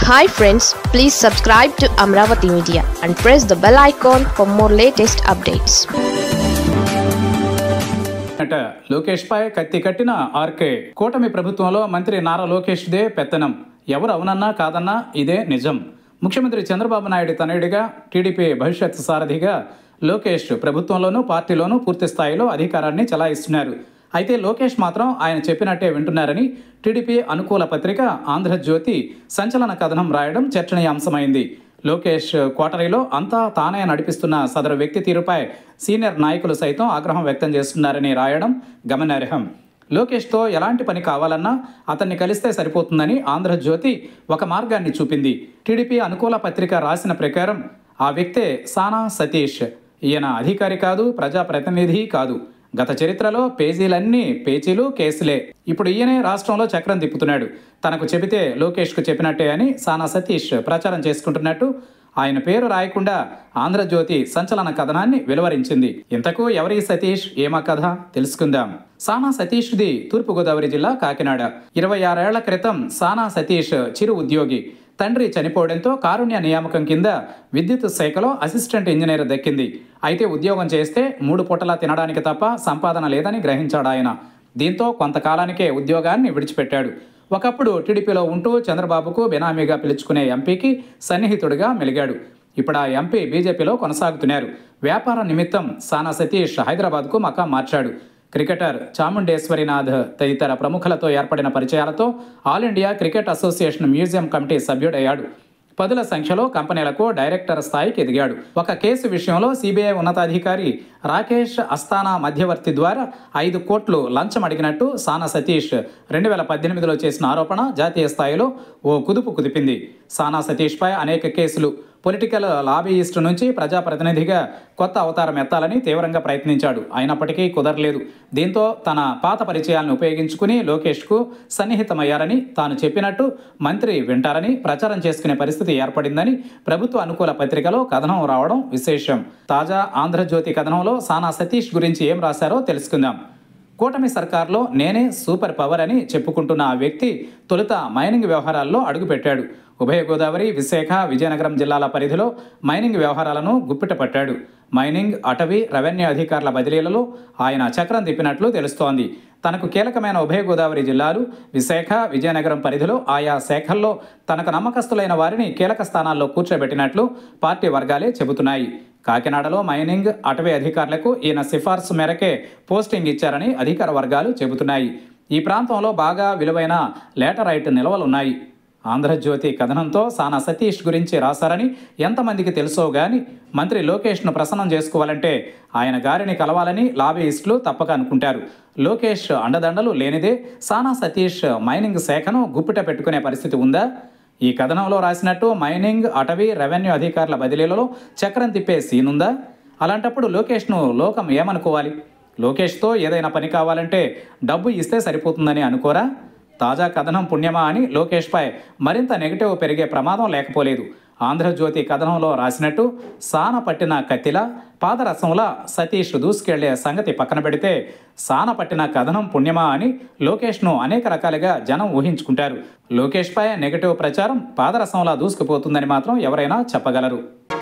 hi friends please subscribe to Amaravati media and press the bell icon for more latest updates అట లోకేష్ పై కత్తి కట్టిన RK కూటమి ప్రభుత్వంలో మంత్రి నారా లోకేష్దే పెత్తనం ఎవరు అవునన్నా కాదన్నా ఇదే నిజం ముఖ్యమంత్రి చంద్రబాబు నాయుడు తనయుడిగా టీడీపీ భవిష్యత్ సారథిగా లోకేష్ ప్రభుత్వంలోనూ పార్టీలోనూ పూర్తి స్థాయిలో అధికారాన్ని చలాయిస్తున్నారు అయితే లోకేష్ మాత్రం ఆయన చెప్పినట్టే వింటున్నారని టీడీపీ అనుకూల పత్రిక ఆంధ్రజ్యోతి సంచలన కథనం రాయడం చర్చనీయాంశమైంది లోకేష్ కోటరీలో అంతా తానే నడిపిస్తున్న సదరు వ్యక్తి తీరుపై సీనియర్ నాయకులు సైతం ఆగ్రహం వ్యక్తం చేస్తున్నారని రాయడం గమనార్హం లోకేష్తో ఎలాంటి పని కావాలన్నా అతన్ని కలిస్తే సరిపోతుందని ఆంధ్రజ్యోతి ఒక మార్గాన్ని చూపింది టీడీపీ అనుకూల పత్రిక రాసిన ప్రకారం ఆ వ్యక్తే సానా సతీష్ ఈయన అధికారి కాదు ప్రజాప్రతినిధి కాదు గత చరిత్రలో పేజీలన్నీ పేచీలు కేసులే ఇప్పుడు ఈయనే రాష్ట్రంలో చక్రం తిప్పుతున్నాడు తనకు చెబితే లోకేష్కు చెప్పినట్టే అని సానా సతీష్ ప్రచారం చేసుకుంటున్నట్టు ఆయన పేరు రాయకుండా ఆంధ్రజ్యోతి సంచలన కథనాన్ని వెలువరించింది ఇంతకు ఎవరి సతీష్ ఏమా కథ తెలుసుకుందాం సానా సతీష్ది తూర్పుగోదావరి జిల్లా కాకినాడ ఇరవై ఆరేళ్ల క్రితం సానా సతీష్ చిరు ఉద్యోగి తండ్రి చనిపోవడంతో కారుణ్య నియామకం కింద విద్యుత్ శాఖలో అసిస్టెంట్ ఇంజనీర్ దక్కింది అయితే ఉద్యోగం చేస్తే మూడు పూటలా తినడానికి తప్ప సంపాదన లేదని గ్రహించాడు ఆయన దీంతో కొంతకాలానికే ఉద్యోగాన్ని విడిచిపెట్టాడు ఒకప్పుడు టీడీపీలో ఉంటూ చంద్రబాబుకు బెనామీగా పిలుచుకునే ఎంపీకి సన్నిహితుడిగా మెలిగాడు ఇప్పుడు ఆ ఎంపీ బీజేపీలో కొనసాగుతున్నారు వ్యాపార నిమిత్తం సానా సతీష్ హైదరాబాద్కు మకాం మార్చాడు క్రికెటర్ చాముండేశ్వరినాథ్ తదితర ప్రముఖులతో ఏర్పడిన పరిచయాలతో all India cricket association museum committee సభ్యుడయ్యాడు పదుల సంఖ్యలో కంపెనీలకు డైరెక్టర్ స్థాయికి ఎదిగాడు ఒక కేసు విషయంలో సిబిఐ ఉన్నతాధికారి రాకేష్ అస్తానా మధ్యవర్తి ద్వారా ఐదు కోట్లు లంచం అడిగినట్టు సానా సతీష్ రెండు వేల పద్దెనిమిదిలో చేసిన ఆరోపణ జాతీయ స్థాయిలో ఓ కుదుపు కుదిపింది సానా సతీష్పై అనేక కేసులు పొలిటికల్ లాబీయిస్ట్ నుంచి ప్రజాప్రతినిధిగా కొత్త అవతారం ఎత్తాలని తీవ్రంగా ప్రయత్నించాడు అయినప్పటికీ కుదరలేదు దీంతో తన పాత పరిచయాలను ఉపయోగించుకుని లోకేష్కు సన్నిహితమయ్యారని తాను చెప్పినట్టు మంత్రి వింటారని ప్రచారం చేసుకునే పరిస్థితి ఏర్పడిందని ప్రభుత్వ అనుకూల పత్రికలో కథనం రావడం విశేషం తాజా ఆంధ్రజ్యోతి కథనంలో సానా సతీష్ గురించి ఏం రాశారో తెలుసుకుందాం కూటమి సర్కార్లో నేనే సూపర్ పవర్ అని చెప్పుకుంటున్న ఆ వ్యక్తి తొలుత మైనింగ్ వ్యవహారాల్లో అడుగుపెట్టాడు ఉభయ గోదావరి విశాఖ విజయనగరం జిల్లాల పరిధిలో మైనింగ్ వ్యవహారాలను గుప్పిట పట్టాడు మైనింగ్ అటవీ రెవెన్యూ అధికారుల బదిలీలలో ఆయన చక్రం తిప్పినట్లు తెలుస్తోంది తనకు కీలకమైన ఉభయ గోదావరి జిల్లాలు విశాఖ విజయనగరం పరిధిలో ఆయా శాఖల్లో తనకు నమ్మకస్తులైన వారిని కీలక స్థానాల్లో కూర్చోబెట్టినట్లు పార్టీ వర్గాలే చెబుతున్నాయి కాకినాడలో మైనింగ్ అటవీ అధికారులకు ఈయన సిఫార్సు మేరకే పోస్టింగ్ ఇచ్చారని అధికార వర్గాలు చెబుతున్నాయి ఈ ప్రాంతంలో బాగా విలువైన లేటరైట్ నిల్వలున్నాయి ఆంధ్రజ్యోతి కథనంతో సానా సతీష్ గురించి రాశారని ఎంతమందికి తెలుసో గాని మంత్రి లోకేష్ను ప్రసన్నం చేసుకోవాలంటే ఆయన గారిని కలవాలని లాబీయిస్టులు తప్పక అనుకుంటారు లోకేష్ అండదండలు లేనిదే సానా సతీష్ మైనింగ్ శాఖను గుప్పిట పెట్టుకునే పరిస్థితి ఉందా ఈ కథనంలో రాసినట్టు మైనింగ్ అటవీ రెవెన్యూ అధికారుల బదిలీలలో చక్రం తిప్పే సీనుందా అలాంటప్పుడు లోకేష్ను లోకం ఏమనుకోవాలి లోకేష్తో ఏదైనా పని కావాలంటే డబ్బు ఇస్తే సరిపోతుందని అనుకోరా తాజా కథనం పుణ్యమా అని లోకేష్పై మరింత నెగిటివ్ పెరిగే ప్రమాదం లేకపోలేదు ఆంధ్రజ్యోతి కథనంలో రాసినట్టు సాన పట్టిన కత్తిలా పాదరసంలా సతీష్ దూసుకెళ్లే సంగతి పక్కన పెడితే సాన పట్టిన కథనం పుణ్యమా అని లోకేష్ను అనేక రకాలుగా జనం ఊహించుకుంటారు లోకేష్పై నెగిటివ్ ప్రచారం పాదరసంలా దూసుకుపోతుందని మాత్రం ఎవరైనా చెప్పగలరు